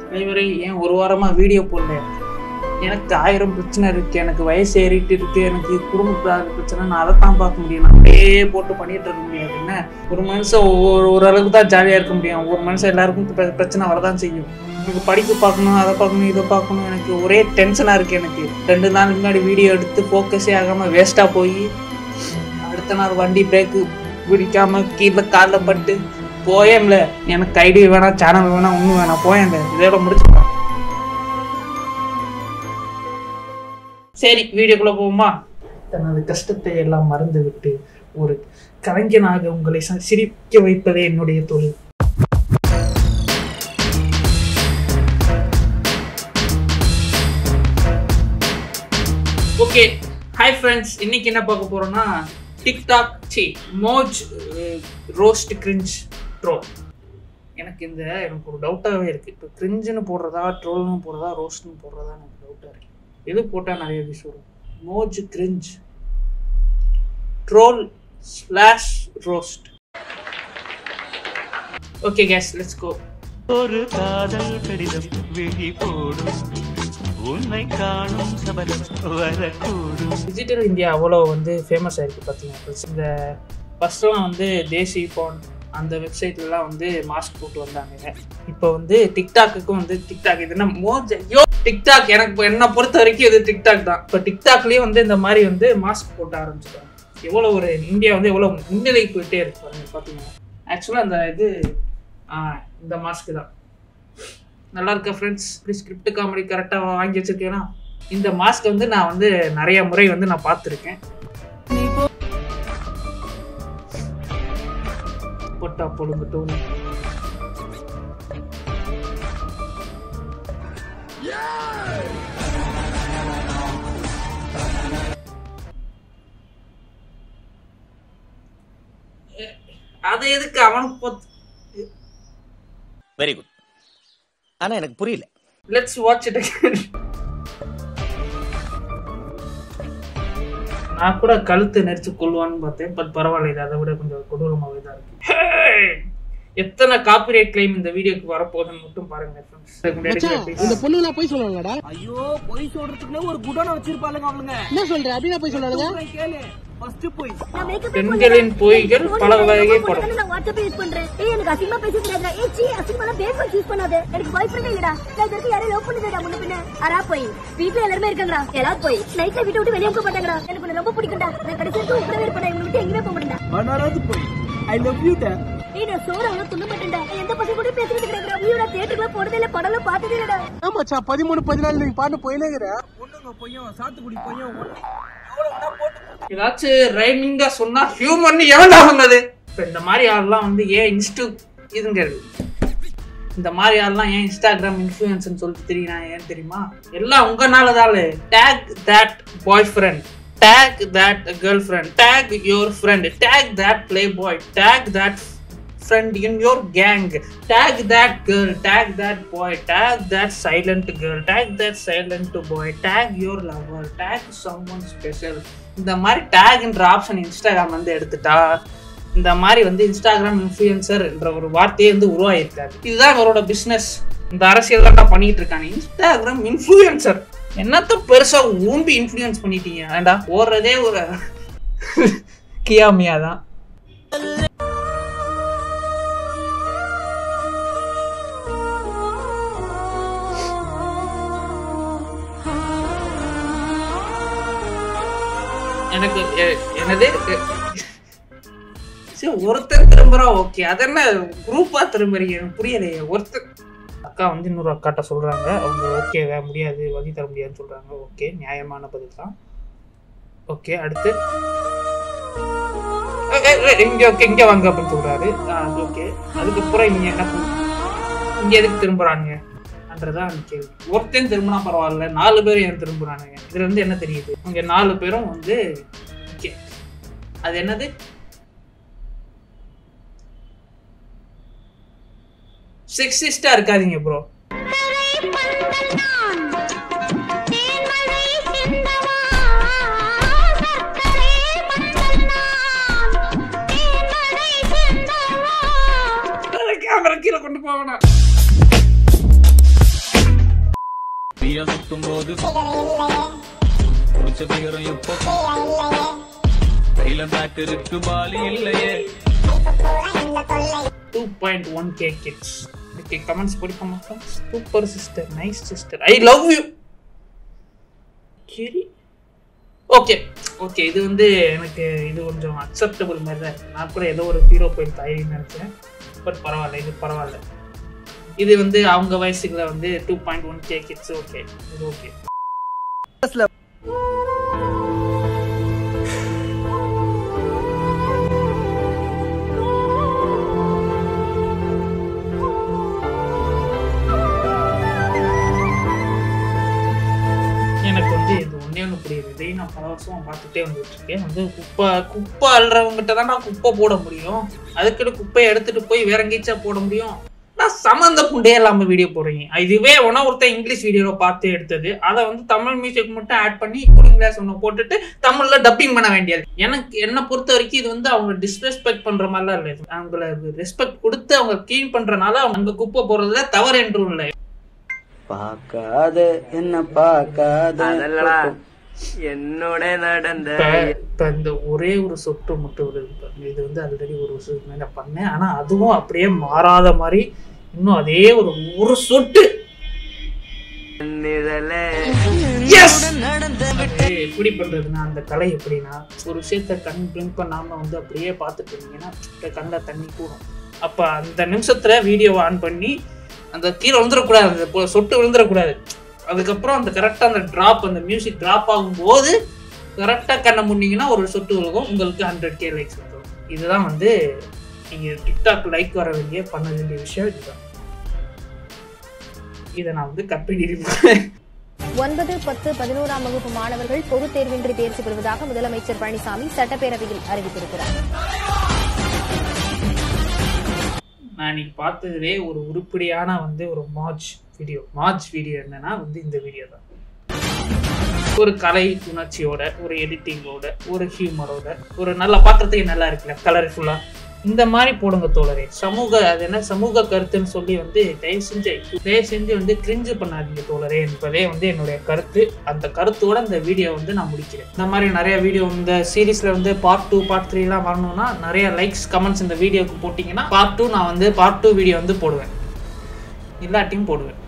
தலைவரே ஏன் ஒரு வாரமா வீடியோ போடல எனக்கு ஆயிரம் பிரச்சனை இருக்கு எனக்கு வயசு ஏறிட்டு இருக்கு எனக்கு குடும்ப பிரச்சனை நான் அதை தான் பார்க்க முடியும் நான் அப்படியே போட்டு பண்ணிட்டு இருக்க முடியாது என்ன ஒரு மனுஷன் ஒரு ஓரளவுக்கு தான் ஜாலியாக இருக்க முடியும் ஒரு மனுஷன் எல்லாருக்கும் பிர- பிரச்சனை வரதான் செய்யும் எனக்கு படிப்பு பார்க்கணும் அதை பார்க்கணும் இதை பார்க்கணும் எனக்கு ஒரே டென்ஷனாக இருக்கு எனக்கு ரெண்டு நாளுக்கு முன்னாடி வீடியோ எடுத்து ஃபோக்கஸே ஆகாமல் வேஸ்ட்டாக போய் அடுத்த நாள் வண்டி பிரேக்கு பிடிக்காம கீழே காலில் பட்டு போயேன்ல எனக்கு ஐடி வேணாம் சேனல் வேணாம் ஒன்றும் வேணாம் போயேன்ல இதோட முடிச்சுக்கலாம் சரி வீடியோக்குள்ள போவோமா தனது கஷ்டத்தை எல்லாம் மறந்து விட்டு ஒரு கலைஞனாக உங்களை ச- சிரிக்க வைப்பதே என்னுடைய தொழில் ஓகே ஹாய் ஃப்ரெண்ட்ஸ் இன்னைக்கு என்ன பார்க்க போறோம்னா டிக்டாக் சி மோஜ் ரோஸ்ட் கிரிஞ்ச் ட்ரோல் எனக்கு இந்த எனக்கு ஒரு டவுட்டாகவே இருக்கு இப்போ கிரிஞ்சுன்னு போடுறதா ட்ரோல்னு போடுறதா ரோஸ்ட்னு போடுறதா எனக்கு டவுட்டாக இருக்கு எது போட்டால் நிறைய விஷயம் வரும் Moj cringe troll slash roast okay guys let's go ஒரு காதல் கடிதம் விழி போடும் உன்னை காணும் சபலம் வரக்கூடும் டிஜிட்டல் இந்தியா அவ்வளோ வந்து ஃபேமஸ் ஆயிருக்கு பார்த்தீங்கன்னா இந்த ஃபஸ்ட்லாம் வந்து தேசி போன் அந்த வெப்சைட்லலாம் வந்து மாஸ்க் போட்டு வந்தாங்க இப்போ வந்து டிக்டாக்குக்கும் வந்து டிக்டாக் இது என்ன மோஜ் ஐயோ டிக்டாக் எனக்கு இப்போ என்னை பொறுத்த வரைக்கும் இது டிக்டாக் தான் இப்போ டிக்டாக்லேயும் வந்து இந்த மாதிரி வந்து மாஸ்க் போட்டு ஆரம்பிச்சிட்டாங்க எவ்வளோ ஒரு இந்தியா வந்து எவ்வளோ முன்னிலை போயிட்டே இருக்கு பாருங்க பார்த்தீங்கன்னா ஆக்சுவலாக அந்த இது ஆ, இந்த மாஸ்க் தான் நல்லா இருக்கா ஃப்ரெண்ட்ஸ் இப்படி ஸ்கிரிப்ட் காமெடி கரெக்டாக வாங்கி வச்சிருக்கேனா இந்த மாஸ்க் வந்து நான் வந்து நிறைய முறை வந்து நான் பார்த்துருக்கேன் பொட்டா பொழுங்கட்டும் அது எதுக்கு அவனுக்கு பொத் வெரி குட் ஆனா எனக்கு புரியல லெட்ஸ் வாட்ச் இட் நான் கூட கழுத்து நெரிச்சு கொள்வான்னு பார்த்தேன் பட் பரவாயில்ல இது அதை விட கொஞ்சம் கொடூரமாகவே தான் இருக்கு Hey! எத்தனை காப்பிரைட் கிளைம் இந்த வீடியோக்கு வரப்போகுதுன்னு மட்டும் பாருங்க friends. இதுக்கு முன்னாடி மச்சான், பேசி- இந்த பொண்ணுங்களா போய் சொல்லுவாங்கடா ஐயோ பொய் சொல்றதுக்குன்னு ஒரு குடோன வச்சிருப்பாளுங்க அவளுங்க என்ன சொல்ற அப்படின்னா போய் சொல்லுவாங்க சொல்றேன் கேளு ஃபர்ஸ்ட் பொய் நான் makeup பெண்களின் பொய்கள் பல வகை படும் நான் வாட்ஸ்அப் யூஸ் பண்றேன் ஏய் எனக்கு அசிங்கமா பேச தெரியாதுடா ஏய் சீ அசிங்கமா பேர் வாட்ச் யூஸ் பண்ணாத எனக்கு பாய் ஃப்ரெண்ட் இல்லடா நான் இதுக்கு யாரையும் லவ் பண்ணுதேடா முன்ன பின்ன அரா போய் வீட்ல எல்லாரும் இருக்காங்கடா எல்லாரும் போய் நைட்ல வீட்டை விட்டு வெளியே போக மாட்டாங்கடா எனக்கு உன்னை ரொம்ப பிடிக்கும்டா நான் கடைசி வரைக்கும் உடனே இருப்பேன் இவனை விட்டு எங்கேயுமே போக மாட்டேன்டா மனாராவது பொய் ஐ லவ் யூ டா ஏய் நான் சோறு அவ்வளவு துண்ண மாட்டேன்டா நான் எந்த பசங்க கூட பேசிட்டு கிடையாதுடா ஐயோ நான் தியேட்டர்ல போறதே இல்ல படம்லாம் பார்த்ததே இல்லடா ஆமா மச்சான் பதிமூணு பதினாலு நீங்க பாட்டு போயினேங்கிற பொண்ணுங்க பொய்யும் சாத்துக்குடி பொய்யும் ஒண்ணு எவ்வளவு வேணா போட்டு ஏதாச்சும் ரைமிங்கா சொன்னா ஹியூமன் எவன்டா வந்தது இப்போ இந்த மாதிரி ஆள்லாம் வந்து ஏன் இன்ஸ்டு இதுங்கிறது இந்த மாதிரி ஆள்லாம் ஏன் இன்ஸ்டாகிராம் இன்ஃப்ளூயன்ஸ்னு சொல்லிட்டு தெரியுனா ஏன் தெரியுமா எல்லாம் உங்கனால தான் take that boy friend take that girl friend take your friend take that play boy take that friend in your gang tag that girl tag that boy tag that silent girl tag that silent boy tag your lover tag someone special இந்த மாதிரி டேக்ன்ற option Instagram வந்து எடுத்துட்டா இந்த மாதிரி வந்து Instagram influencer என்ற ஒரு வார்த்தையே வந்து உருவாயிருக்காரு இதுதான் இவரோட பிஸ்னஸ் இந்த அரசியல் தான் பண்ணிட்டு இருக்காங்க இன்ஸ்டாகிராம் இன்ஃப்ளூயன்சர் என்னத்த பெருசா ஊம்பி இன்ஃப்ளூயன்ஸ் பண்ணிட்டீங்க ஏன்டா ஓடுறதே ஒரு கியாமியா தான் எனக்கு எ- என்னது எ- சரி ஒருத்தர் திரும்புறா ஓகே அது என்ன குரூப்பா திரும்புறீங்க எனக்கு புரியலையே ஒருத்தர் அக்கா வந்து இன்னொரு அக்காட்ட சொல்றாங்க அவங்க ஓகே முடியாது வழி தர முடியாதுன்னு சொல்றாங்க ஓகே நியாயமான பதில் தான் ஓகே அடுத்து ஏ, ஏ, ஏ, இங்க ஓகே இங்க வாங்க அப்படின்னு சொல்றாரு ஓகே அதுக்கப்புறம் இங்க என்ன பண்ண- இங்க எதுக்கு திரும்புறானுங்க என்றதான் அந்த கேள்வி ஒருத்தன் திரும்பினா பரவாயில்ல நாலு பேர் ஏன் திரும்புறானுங்க இதுல இருந்து என்ன தெரியுது இங்க நாலு பேரும் வந்து okay. அது என்னது செக்ஸிஸ்டா இருக்காதீங்க ப்ரோ கேமரா கீழே கொண்டு போவேனா தீய சுத்தும் போது குடிச்ச பிகரம் இப்போ கையில பேக் இருக்கு பாலி இல்லையே two point one K kids okay comments படிக்க மாட்டோம் super sister nice sister I love you சரி ஓகே ஓகே இது வந்து எனக்கு இது கொஞ்சம் அக்செப்டபிள் மாதிரி தான் இருக்கு நான் கூட ஏதோ ஒரு ஹீரோ போய் தாயின்னு நினச்சேன் பட் பரவாயில்ல இது பரவாயில்ல இது வந்து அவங்க வயசுக்குள்ள வந்து two point one K kids okay இது ஓகே எனக்கு வந்து இது ஒன்றே ஒன்று புரியுது இதையும் நான் பல வருஷமா பார்த்துட்டே வந்துட்டு இருக்கேன் வந்து குப்பை குப்பை அள்ளுறவங்ககிட்ட தான் நான் குப்பை போட முடியும் அதுக்குன்னு குப்பையை எடுத்துட்டு போய் வேற எங்கேச்சா போட முடியும் நான் சம்மந்த புண்டே இல்லாம வீடியோ போடுறீங்க இதுவே ஒன்னா ஒருத்தன் இங்கிலீஷ் வீடியோல பார்த்து எடுத்தது அதை வந்து தமிழ் மியூசிக் மட்டும் ஆட் பண்ணி கூலிங் கிளாஸ் ஒன்று போட்டுட்டு தமிழ்ல டப்பிங் பண்ண வேண்டியது எனக்கு என்னை பொறுத்த வரைக்கும் இது வந்து அவங்க டிஸ்ரெஸ்பெக்ட் பண்ற மாதிரிலாம் இல்லை அவங்கள ரெஸ்பெக்ட் கொடுத்து அவங்க க்ளீன் பண்றனால அவங்க குப்பை போடுறதுல தவறு என்றும் இல்லை பார்க்காத என்ன பார்க்காத என்னோட நடந்த இப்ப இப்ப இந்த ஒரே ஒரு சொட்டு மட்டும் வருது பாருங்க. இது வந்து ஆல்ரெடி ஒரு வருஷத்துக்கு மேல பண்ணேன் ஆனா அதுவும் அப்படியே மாறாத மாதிரி இன்னும் அதே ஒரு ஒரு சொட்டு Yes! அது எப்படி பண்றதுன்னா அந்த கலை எப்படின்னா ஒரு விஷயத்த கண் பிளிங்க் பண்ணாம வந்து அப்படியே பார்த்துட்டு இருந்தீங்கன்னா அப்படியே கண்ணுல தண்ணி கூடும் அப்ப அந்த நிமிஷத்துல வீடியோவை ஆன் பண்ணி அந்த கீழே விழுந்துடக்கூடாது அந்த பொ- சொட்டு விழுந்துடக்கூடாது அதுக்கப்புறம் அந்த கரெக்டாக அந்த ட்ராப் அந்த மியூசிக் ட்ராப் ஆகும்போது கரெக்டாக கண்ணை முன்னீங்கன்னா ஒரு சொட்டு விழுகும் உங்களுக்கு ஹண்ட்ரட் கே லைக்ஸ் வந்துடும் இதுதான் வந்து நீங்கள் டிக்டாக் லைக் வர வேண்டிய பண்ண வேண்டிய விஷயம் இதுதான் இதை நான் வந்து கட் பண்ணியிருப்பேன் ஒன்பது பத்து பதினோராம் வகுப்பு மாணவர்கள் பொதுத் தேர்வின்றி தேர்ச்சி பெறுவதாக முதலமைச்சர் பழனிசாமி சட்டப்பேரவையில் அறிவித்திருக்கிறார் நான் இன்னைக்கு பார்த்ததுலே ஒரு உருப்படியான வந்து ஒரு மார்ச் வீடியோ மார்ச் வீடியோ என்னன்னா வந்து இந்த வீடியோ தான் ஒரு கலை உணர்ச்சியோட ஒரு எடிட்டிங்கோட ஒரு ஹியூமரோட ஒரு நல்லா பார்க்கறதுக்கு நல்லா இருக்குல்ல கலர்ஃபுல்லா இந்த மாதிரி போடுங்க தோழரே சமூக அது என்ன சமூக கருத்துன்னு சொல்லி வந்து தயவு செஞ்சு தயவு செஞ்சு வந்து கிரிஞ்சு பண்ணாதீங்க தோழரே என்பதே வந்து என்னுடைய கருத்து அந்த கருத்தோட இந்த வீடியோ வந்து நான் முடிக்கிறேன் இந்த மாதிரி நிறைய வீடியோ இந்த சீரீஸ்ல வந்து பார்ட் டூ பார்ட் த்ரீலாம் வரணும்னா நிறைய லைக்ஸ் கமெண்ட்ஸ் இந்த வீடியோக்கு போட்டிங்கன்னா பார்ட் டூ நான் வந்து பார்ட் டூ வீடியோ வந்து போடுவேன் இல்லாட்டியும் போடுவேன்